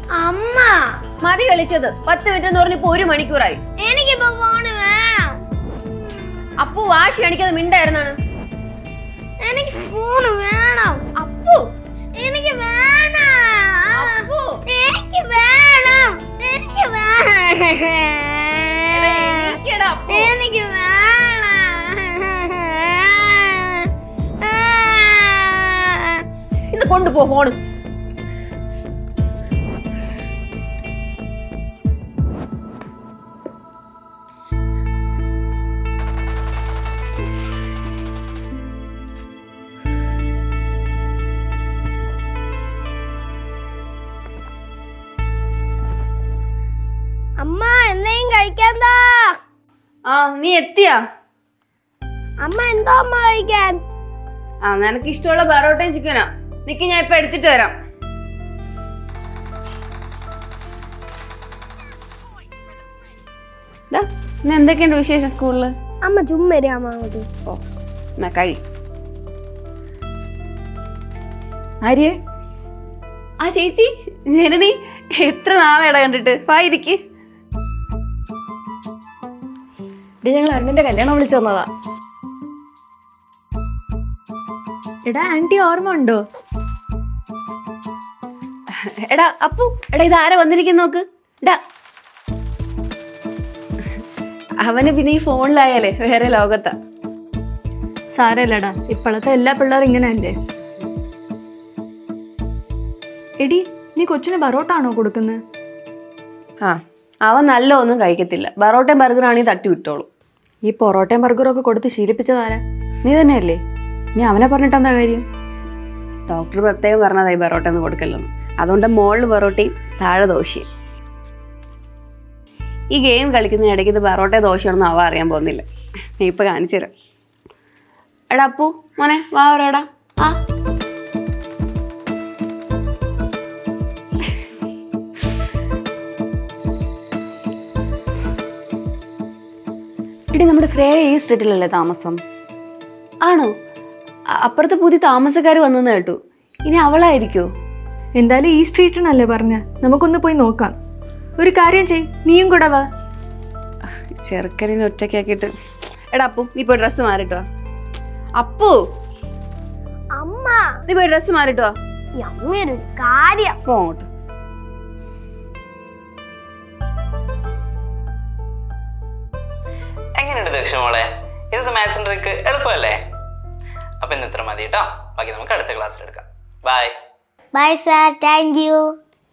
അമ്മ മതി കളിച്ചത് പത്ത് മിനിറ്റ് എന്ന് പറഞ്ഞിപ്പോ ഒരു മണിക്കൂറായി എനിക്കിപ്പോ ഫോണ് വേണം അപ്പു വാശി കാണിക്കാതെ മിണ്ടായിരുന്നാണ് എനിക്ക് ഫോണ് വേണം അപ്പു എനിക്ക് വേണം അപ്പു എനിക്ക് വേണം എനിക്ക് വേണം എണീക്കെടാ അപ്പു. എനിക്ക് വേണം ഇന്ന് കൊണ്ടുപോ ഫോണ് അമ്മ എന്തെങ്കിലും കഴിക്കാൻ താ ആ നീ എത്തിയാ അമ്മ എന്തോ അമ്മ കഴിക്കാൻ ആ നിനക്ക് ഇഷ്ടമുള്ള ബറോട്ടയും ചിക്കനാ നിക്ക് ഞാൻ ഇപ്പൊ എടുത്തിട്ട് വരാം ദാ, ഇന്ന് എന്തൊക്കെയുണ്ട് വിശേഷം സ്കൂളില് അമ്മ ചുമ്മാ ഇരി അമ്മ അങ്ങോട്ട് ഓ എന്നാ കഴി ആര്യ ആ ചേച്ചി ജനനി എത്ര നാളെടാ കണ്ടിട്ട് വായിരിക്ക് ഇടി ഞങ്ങൾ അരുണിന്റെ കല്യാണം വിളിച്ചു വന്നതാ എടാ ആന്റി ഓർമ്മ ഉണ്ടോ എടാ അപ്പു എടാ ഇത് ആരാ വന്നിരിക്കുന്ന നോക്ക് എടാ അവന് പിന്നെ ഈ ഫോണിലായാലേ വേറെ ലോകത്താ സാരല്ലടാ ഇപ്പോഴത്തെ എല്ലാ പിള്ളേരും ഇങ്ങനെയല്ലേ എടി നീ കൊച്ചിന് ബറോട്ടാണോ കൊടുക്കുന്നത് ആ അവൻ നല്ല ഒന്നും കഴിക്കത്തില്ല ബറോട്ടയും ബർഗറാണെങ്കിൽ തട്ടി വിട്ടോളൂ ഈ പൊറോട്ടയും ബർഗറും ഒക്കെ കൊടുത്ത് ശീലിപ്പിച്ചതാരാ നീ തന്നെയല്ലേ നീ അവനെ പറഞ്ഞിട്ട് എന്താ കാര്യം ഡോക്ടർ പ്രത്യേകം പറഞ്ഞതായി ബറോട്ട ഒന്നും കൊടുക്കല്ലെന്ന് അതുകൊണ്ട് മുകളിൽ ബറോട്ടയും താഴെ ദോശയും ഈ ഗെയിം കളിക്കുന്ന ഇടയ്ക്ക് ഇത് ബറോട്ട ദോശയാണെന്ന് അവ അറിയാൻ പോകുന്നില്ല നീ ഇപ്പൊ കാണിച്ചു തരാം എടാ അപ്പു മോനെ വാ ഒരാടാ ആ എടി നമ്മുടെ ശ്രേയ ഈ സ്ട്രീറ്റിലല്ലേ താമസം ആണോ അ- അപ്പുറത്ത് പുതിയ താമസക്കാർ വന്നെന്ന് കേട്ടു ഇനി അവളായിരിക്കോ എന്തായാലും ഈ സ്ട്രീറ്റിനല്ലേ പറഞ്ഞ നമുക്കൊന്ന് പോയി നോക്കാം ഒരു കാര്യം ചെയ് നീയും കൂടെ വാ ചെറുക്കനെ ഒറ്റയ്ക്കാക്കിയിട്ട് എടാ അപ്പു നീ പോയി ഡ്രസ്സ് മാറിട്ടോ അപ്പു അമ്മ നീ പോയി ഡ്രസ്സ് മാറിട്ടോ ഈ അമ്മയൊരു കാര്യം പോ അങ്ങോട്ട് എങ്ങനെയുണ്ട് ദക്ഷ മോളെ ഇന്നത്തെ മാത്സിൻ്റെ ട്രിക്ക് എളുപ്പമല്ലേ അപ്പം ഇന്ന് ഇത്ര മതി കേട്ടോ ബാക്കി നമുക്ക് അടുത്ത ക്ലാസ്സിൽ എടുക്കാം bye bye sir thank you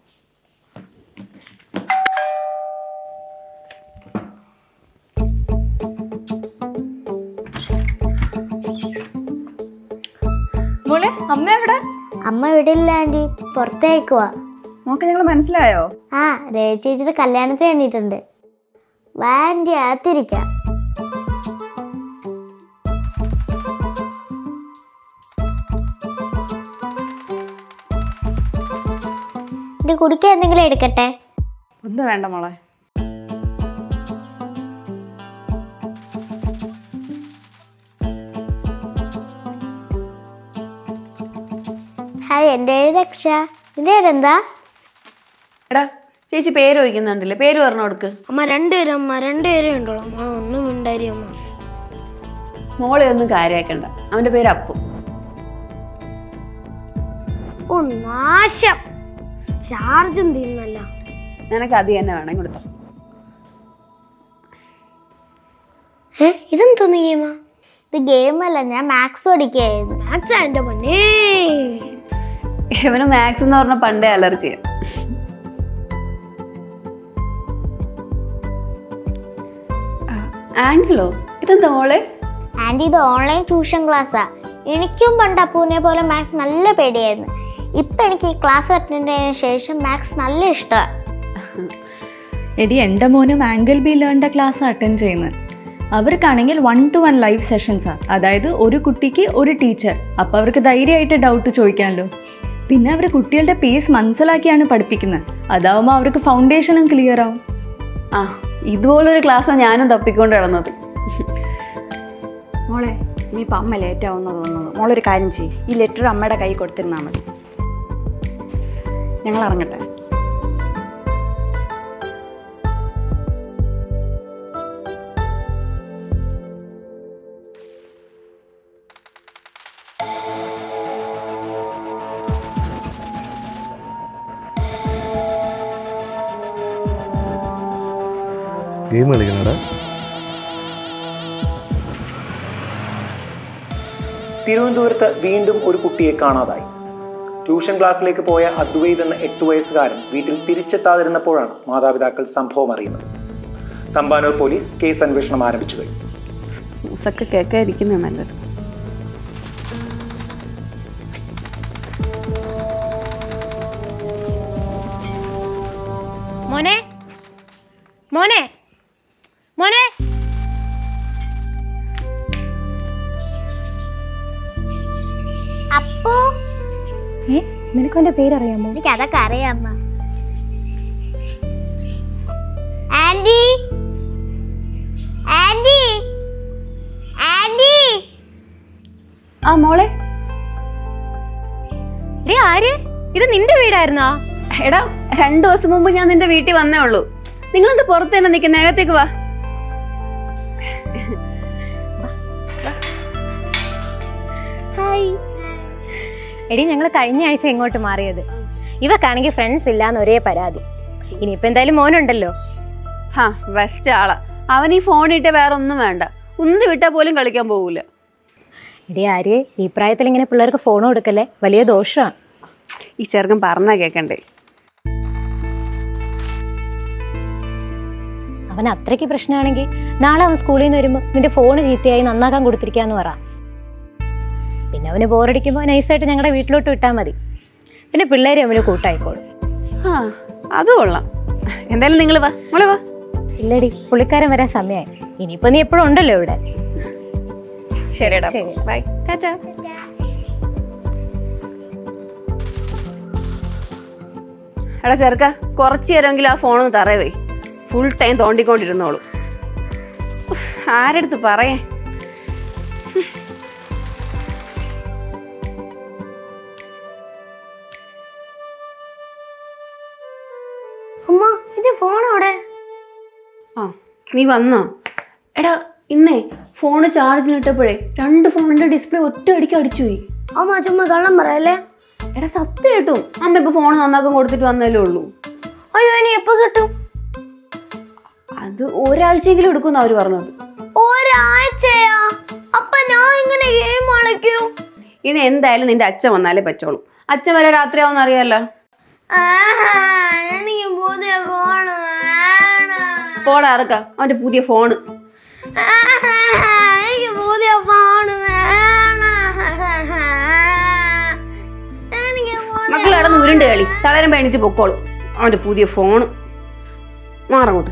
മോളെ അമ്മ എവിടെ അമ്മ വിടില്ല ആന്റി പുറത്തേക്കുവാ നോക്ക് ഞങ്ങൾ മനസ്സിലായോ ആ രേവ ചേച്ചിയുടെ കല്യാണത്തിന് വേണ്ടിയിട്ടുണ്ട് വാ ആന്റി അകത്തിരിക്കാം ഇത് കുടിക്കാൻ എന്തെങ്കിലും എടുക്കട്ടെ ഒന്നും വേണ്ട മോളെ ഹായ് എൻ്റെ പേര് ദക്ഷ നിന്റെ പേരെന്താ എടാ ചേച്ചി പേര് ചോദിക്കുന്നുണ്ടല്ലേ പേര് പറഞ്ഞു കൊടുക്ക് അമ്മ രണ്ടുപേരും അമ്മ രണ്ടുപേരും ഉണ്ടോളൂ അമ്മ ഒന്നും മിണ്ടാരി അമ്മ മോളെ ഒന്നും കാര്യാക്കണ്ട അവന്റെ പേര് അപ്പു ഓ നാശം ചാർജും തീർന്നല്ല നിനക്ക് അത് തന്നെ വേണം കൊടുത്തോ ഏ ഇതെന്തോന്ന് ഗെയിമാ ഇത് ഗെയിമല്ല ഞാൻ മാത്സ് പഠിക്കായിരുന്നു മാത്സ് എൻ്റെ പൊന്നേ ഇവന് മാത്സ് എന്ന് പറഞ്ഞ പണ്ടേ അലർജിയാ ആംഗിളോ ഇതെന്താ മോളെ ആൻറ്റി ഇത് ഓൺലൈൻ ട്യൂഷൻ ക്ലാസ്സാ എനിക്കും പണ്ട് അപ്പൂനെ പോലെ മാത്സ് നല്ല പേടിയായിരുന്നു ഇപ്പം എനിക്ക് ഈ ക്ലാസ് അറ്റൻഡ് ചെയ്തതിന് ശേഷം മാത്സ് നല്ല ഇഷ്ടമാണ് എടി എൻ്റെ മോനും ആംഗിൾ ബി ലേണിൻ്റെ ക്ലാസ് അറ്റൻഡ് ചെയ്യുന്നത് അവർക്കാണെങ്കിൽ വൺ ടു വൺ ലൈവ് സെഷൻസാണ് അതായത് ഒരു കുട്ടിക്ക് ഒരു ടീച്ചർ അപ്പോൾ അവർക്ക് ധൈര്യമായിട്ട് ഡൗട്ട് ചോദിക്കാമല്ലോ പിന്നെ അവർ കുട്ടികളുടെ പേസ് മനസ്സിലാക്കിയാണ് പഠിപ്പിക്കുന്നത് അതാവുമ്പോൾ അവർക്ക് ഫൗണ്ടേഷനും ക്ലിയർ ആവും ആ ഇതുപോലൊരു ക്ലാസ്സാണ് ഞാനും തപ്പിക്കൊണ്ട് കിടന്നത് മോളെ ഇനിയിപ്പോൾ അമ്മ ലേറ്റ് ആവുമെന്ന് തോന്നുന്നു മോളൊരു കാര്യം ചെയ്യും ഈ ലെറ്റർ അമ്മയുടെ കൈ കൊടുത്തിരുന്നാൽ മതി ഞങ്ങൾ ഇറങ്ങട്ടെ ഗെയിം കളിക്കണടാ തിരുവനന്തപുരത്ത് വീണ്ടും ഒരു കുട്ടിയെ കാണാതായി ട്യൂഷൻ ക്ലാസ്സിലേക്ക് പോയ അദ്വൈത് എന്ന എട്ട് വയസ്സുകാരൻ വീട്ടിൽ തിരിച്ചെത്താതിരുന്നപ്പോഴാണ് മാതാപിതാക്കൾ സംഭവം അറിയുന്നത് തമ്പാനൂർ പോലീസ് കേസ് അന്വേഷണം ആരംഭിച്ചു കഴിഞ്ഞു ന്യൂസൊക്കെ കേൾക്കാതിരിക്കുന്നത് നല്ലത് മോനെ മോനെ മോനെ അപ്പു ഏ നിനക്ക് അവന്റെ പേരറിയാമോ എനിക്ക് അതൊക്കെ അറിയാം അമ്മ ആന്റി ആന്റി ആന്റി ആ മോളെ ഡേ ആര് ഇത് നിന്റെ വീടായിരുന്നോ എടാ രണ്ടു ദിവസം മുമ്പ് ഞാൻ നിന്റെ വീട്ടിൽ വന്നേ ഉള്ളൂ നിങ്ങളെന്ത് പുറത്ത് തന്നെ നിൽക്കുന്ന നേരത്തേക്ക് വാ ഹായ് എടി ഞങ്ങൾ കഴിഞ്ഞ ആഴ്ച ഇങ്ങോട്ട് മാറിയത് ഇവക്കാണെങ്കിൽ ഫ്രണ്ട്സ് ഇല്ലാന്ന് ഒരേ പരാതി ഇനിയിപ്പോ എന്തായാലും മോനുണ്ടല്ലോ ഹാ ബെസ്റ്റ് ആളാ അവൻ ഈ ഫോൺ ഇട്ട് വേറെ ഒന്നും വേണ്ട ഒന്ന് വിട്ടാൽ പോലും കളിക്കാൻ പോകൂല എടി ആര്യ ഈ പ്രായത്തിൽ ഇങ്ങനെ പിള്ളേർക്ക് ഫോൺ കൊടുക്കല്ലേ വലിയ ദോഷമാണ് ഈ ചെറുക്കൻ പറഞ്ഞാ കേക്കണ്ടേ അവൻ അത്രയ്ക്ക് പ്രശ്നമാണെങ്കിൽ നാളെ അവൻ സ്കൂളിൽ നിന്ന് വരുമ്പോൾ നിന്റെ ഫോൺ ചീത്തയായി നന്നാക്കാൻ കൊടുത്തിരിക്കാന്ന് പറ പിന്നെ അവന് ബോറടിക്കുമ്പോൾ നൈസായിട്ട് ഞങ്ങളുടെ വീട്ടിലോട്ട് വിട്ടാൽ മതി പിന്നെ പിള്ളേര് അവന് കൂട്ടായിക്കോളും ആ അത് കൊള്ളാം എന്തായാലും നിങ്ങൾ വാ മോളെ വാ ഇല്ലടി പുള്ളിക്കാരൻ വരാൻ സമയമായി ഇനിയിപ്പോ നീ എപ്പോഴും ഉണ്ടല്ലോ ഇവിടെ ശരിടാ ശരി. ബൈ ടാറ്റാ എടാ ചെറുക്ക കുറച്ച് നേരമെങ്കിലും ആ ഫോണൊന്ന് തറയവേ ഫുൾ ടൈം തോണ്ടിക്കൊണ്ടിരുന്നോളൂ ഉഫ്, ആരെടുത്ത് പറയേ അമ്മ എന്റെ ഫോൺ അവിടെ ആ നീ വന്നോ എടാ ഇന്നേ ഫോണ് ചാർജിലിട്ടപ്പോഴേ രണ്ട് ഫോണിന്റെ ഡിസ്പ്ലേ ഒറ്റ അടിക്ക് അടിച്ചു പോയി അമ്മ ചുമ്മാ കള്ളം പറയല്ലേ എടാ സത്യമായിട്ടും അമ്മ ഇപ്പൊ ഫോൺ നന്നാക്കാൻ കൊടുത്തിട്ട് വന്നല്ലേ ഉള്ളൂ അയ്യോ ഇനി എപ്പോ കിട്ടും അത് ഒരാഴ്ചയെങ്കിലും എടുക്കുമെന്ന് അവര് പറഞ്ഞത് ഒരാഴ്ചയാ അപ്പൊ ഞാൻ ഇങ്ങനെ ഗെയിം കളിക്കും ഇനി എന്തായാലും നിന്റെ അച്ഛൻ വന്നാലേ പറ്റുള്ളൂ അച്ഛൻ വരെ രാത്രിയാവുന്ന അറിയാലോ ആഹാ, എനിക്ക് പുതിയ ഫോൺ വേണം പോടാ ഇറക്ക അവന്റെ പുതിയ ഫോണ് ആഹാ, എനിക്ക് പുതിയ ഫോൺ വേണം എനിക്ക് പുതിയ- മക്കൾ കിടന്ന് ഉരുണ്ട് കളി തളരം പേണിച്ച് പൊക്കോളൂ അവന്റെ പുതിയ ഫോണ് മാറങ്ങോട്ട്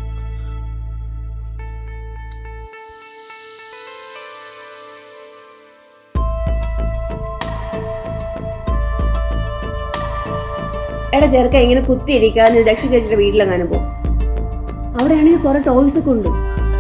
എടാ ചെറുക്ക ഇങ്ങനെ കുത്തിയിരിക്കാതെ ദക്ഷ ചേച്ചിയുടെ വീട്ടിലെങ്ങാനും പോകും അവിടെയാണെങ്കിൽ കുറെ ടോയ്സ് ഒക്കെ ഉണ്ട്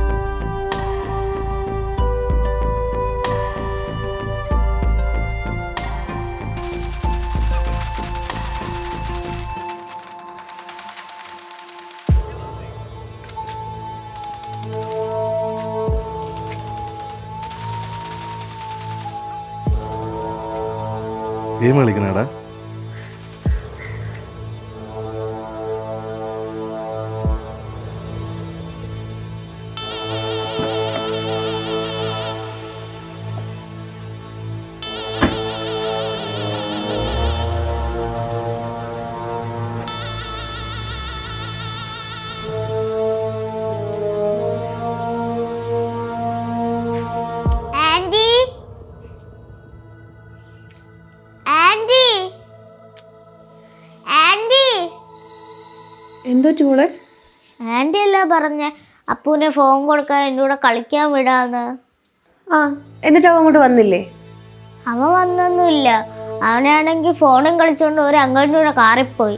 ഗെയിം കളിക്കണടാ ആന്റി ആന്റി ആന്റി എന്തോ ചൂളെ ആന്റി അല്ല പറഞ്ഞ അപ്പൂനെ ഫോൺ കൊടുക്കാൻ എൻ്റെ കൂടെ കളിക്കാൻ വിടാന്ന് ആ എന്നിട്ട് അവൻ അങ്ങോട്ട് വന്നില്ലേ അവൻ വന്നൊന്നുമില്ല അവനാണെങ്കിൽ ഫോണും കളിച്ചോണ്ട് ഒരു അങ്ങോട്ടും കൂടെ കാറിൽ പോയി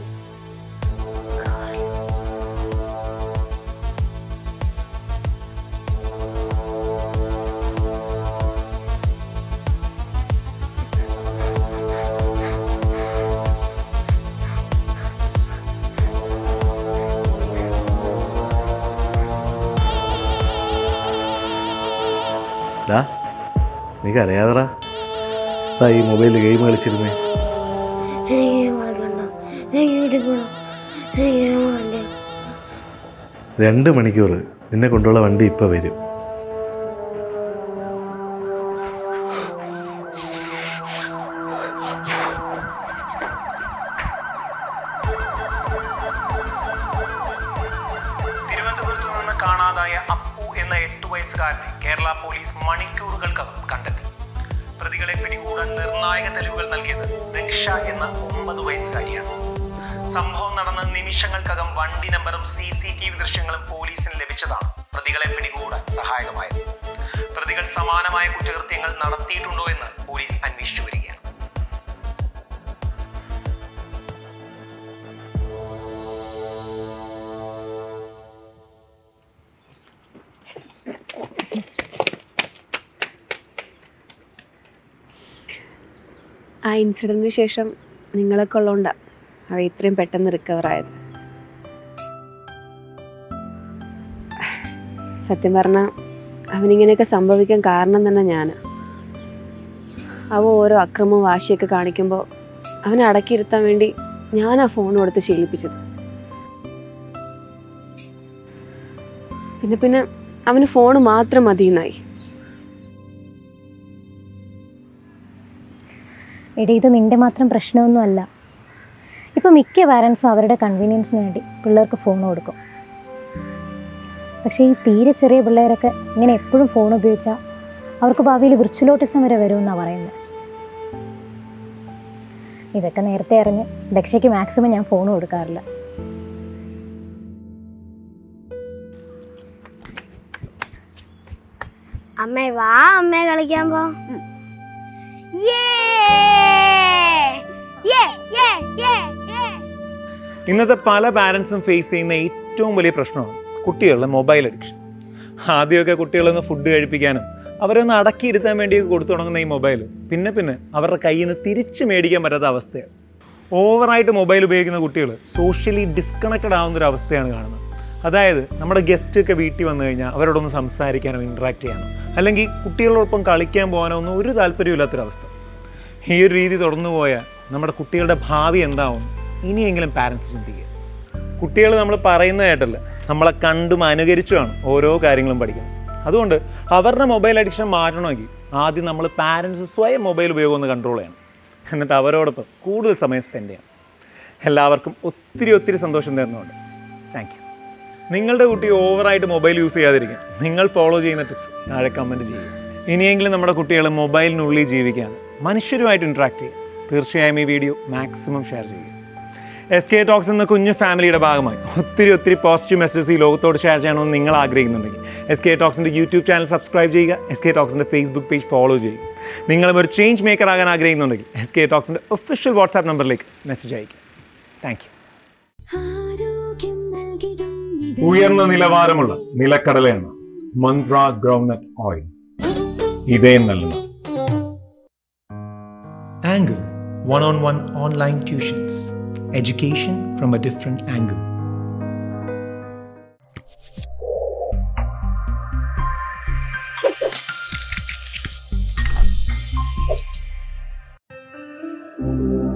ഡാ നീ കരയാതടാ ദാ ഈ മൊബൈലിൽ ഗെയിം കളിച്ചിരുന്നേ രണ്ട് മണിക്കൂർ നിന്നെ കൊണ്ടുള്ള വണ്ടി ഇപ്പോൾ വരും തിരുവനന്തപുരത്ത് നിന്ന് കാണാതായ അപ്പു എന്ന എട്ട് വയസ്സുകാരനെ കേരള പോലീസ് മണിക്കൂറുകൾക്കകം കണ്ടെത്തി പ്രതികളെ പിടികൂടാൻ നിർണായക തെളിവുകൾ നൽകിയത് ദക്ഷ എന്ന ഒമ്പത് വയസ്സുകാരിയാണ് സംഭവം നടന്ന നിമിഷങ്ങൾക്കകം വണ്ടി നമ്പറും സി സി ടി വി ദൃശ്യങ്ങളും പോലീസിന് ലഭിച്ചതാണ് പ്രതികളെ പിടികൂടാൻ സഹായകമായത് പ്രതികൾ സമാനമായ കുറ്റകൃത്യങ്ങൾ നടത്തിയിട്ടുണ്ടോ എന്ന് പോലീസ് അന്വേഷിച്ചു വരികയാണ് ആ ഇൻസിഡൻറ്റിന് ശേഷം നിങ്ങളൊക്കെ ഉള്ളതുകൊണ്ടാണ് അവ ഇത്രയും പെട്ടെന്ന് റിക്കവർ ആയത് സത്യം പറഞ്ഞാൽ അവനിങ്ങനെയൊക്കെ സംഭവിക്കാൻ കാരണം തന്നെ ഞാൻ അവ ഓരോ അക്രമവും വാശിയൊക്കെ കാണിക്കുമ്പോൾ അവനെ അടക്കിയിരുത്താൻ വേണ്ടി ഞാൻ ആ ഫോൺ കൊടുത്ത് ശീലിപ്പിച്ചത് പിന്നെ പിന്നെ അവന് ഫോൺ മാത്രം മതിയെന്നായി എടി ഇത് നിന്റെ മാത്രം പ്രശ്നമൊന്നുമല്ല ഇപ്പം മിക്ക പാരൻസും അവരുടെ കൺവീനിയൻസിന് വേണ്ടി പിള്ളേർക്ക് ഫോൺ കൊടുക്കും പക്ഷേ ഈ തീരെ ചെറിയ പിള്ളേരൊക്കെ ഇങ്ങനെ എപ്പോഴും ഫോൺ ഉപയോഗിച്ചാൽ അവർക്ക് ഭാവിയിൽ വിർച്വലോട്ടിസം വരെ വരുമെന്നാണ് പറയുന്നത് ഇതൊക്കെ നേരത്തെ അറിഞ്ഞ് ദക്ഷയ്ക്ക് മാക്സിമം ഞാൻ ഫോൺ കൊടുക്കാറില്ല അമ്മേ വാ അമ്മേ കളിക്കാൻ പോ ഇന്നത്തെ പല പാരൻസും ഫേസ് ചെയ്യുന്ന ഏറ്റവും വലിയ പ്രശ്നമാണ് കുട്ടികളുടെ മൊബൈൽ അഡിക്ഷൻ ആദ്യമൊക്കെ കുട്ടികളൊന്ന് ഫുഡ് കഴിപ്പിക്കാനും അവരൊന്ന് അടക്കിയിരുത്താൻ വേണ്ടി കൊടുത്തു തുടങ്ങുന്ന ഈ മൊബൈൽ പിന്നെ പിന്നെ അവരുടെ കയ്യിൽ നിന്ന് തിരിച്ചു മേടിക്കാൻ പറ്റാത്ത അവസ്ഥയാണ് ഓവറായിട്ട് മൊബൈൽ ഉപയോഗിക്കുന്ന കുട്ടികൾ സോഷ്യലി ഡിസ്കണക്റ്റഡ് ആവുന്ന ഒരു അവസ്ഥയാണ് കാണുന്നത് അതായത് നമ്മുടെ ഗസ്റ്റ് ഒക്കെ വീട്ടിൽ വന്നു കഴിഞ്ഞാൽ അവരോടൊന്ന് സംസാരിക്കാനോ ഇൻട്രാക്ട് ചെയ്യാനോ അല്ലെങ്കിൽ കുട്ടികളോടൊപ്പം കളിക്കാൻ പോകാനോ ഒന്നും ഒരു താല്പര്യമില്ലാത്തൊരവസ്ഥ ഈ ഒരു രീതി തുടർന്നു പോയാൽ നമ്മുടെ കുട്ടികളുടെ ഭാവി എന്താവും ഇനിയെങ്കിലും പാരൻസ് ചിന്തിക്കുക കുട്ടികൾ നമ്മൾ പറയുന്ന കേട്ടല്ല നമ്മളെ കണ്ടും അനുകരിച്ചുമാണ് ഓരോ കാര്യങ്ങളും പഠിക്കുന്നത് അതുകൊണ്ട് അവരുടെ മൊബൈൽ അഡിക്ഷൻ മാറ്റണമെങ്കിൽ ആദ്യം നമ്മൾ പാരൻസ് സ്വയം മൊബൈൽ ഉപയോഗം ഒന്ന് കൺട്രോൾ ചെയ്യണം എന്നിട്ട് അവരോടൊപ്പം കൂടുതൽ സമയം സ്പെൻഡ് ചെയ്യണം എല്ലാവർക്കും ഒത്തിരി ഒത്തിരി സന്തോഷം തരുന്നുണ്ട് താങ്ക് യു നിങ്ങളുടെ കുട്ടി ഓവറായിട്ട് മൊബൈൽ യൂസ് ചെയ്യാതിരിക്കാൻ നിങ്ങൾ ഫോളോ ചെയ്യുന്ന ടിപ്സ് താഴെ കമൻറ്റ് ചെയ്യുക ഇനിയെങ്കിലും നമ്മുടെ കുട്ടികൾ മൊബൈലിനുള്ളിൽ ജീവിക്കാൻ മനുഷ്യരുമായിട്ട് ഇൻട്രാക്ട് ചെയ്യുക തീർച്ചയായും ഈ വീഡിയോ മാക്സിമം ഷെയർ ചെയ്യുക എസ് കെ ടോക്സ് എന്ന കുഞ്ഞു ഫാമിലിയുടെ ഭാഗമായി ഒത്തിരി ഒത്തിരി പോസിറ്റീവ് മെസ്സേജസ് ഈ ലോകത്തോട് ഷെയർ ചെയ്യണമെന്ന് നിങ്ങൾ ആഗ്രഹിക്കുന്നുണ്ടെങ്കിൽ എസ് കെ ടോക്സിൻ്റെ യൂട്യൂബ് ചാനൽ സബ്സ്ക്രൈബ് ചെയ്യുക എസ് കെ ടോക്സിൻ്റെ ഫേസ്ബുക്ക് പേജ് ഫോളോ ചെയ്യുക നിങ്ങളും ഒരു ചേഞ്ച് മേക്കർ ആകാൻ ആഗ്രഹിക്കുന്നുണ്ടെങ്കിൽ എസ് കെ ടോക്സിൻ്റെ ഒഫീഷ്യൽ വാട്സാപ്പ് നമ്പറിലേക്ക് മെസ്സേജ് അയയ്ക്കുക താങ്ക് യു ഉയർന്ന നിലവാരമുള്ള നിലക്കടലയാണ് മന്ത്ര ഗ്രൗണ്ട്നട്ട് ഓയിൽ ഇതേ നൽകുന്ന Angle one on one online tuitions. Education from a different angle. Thank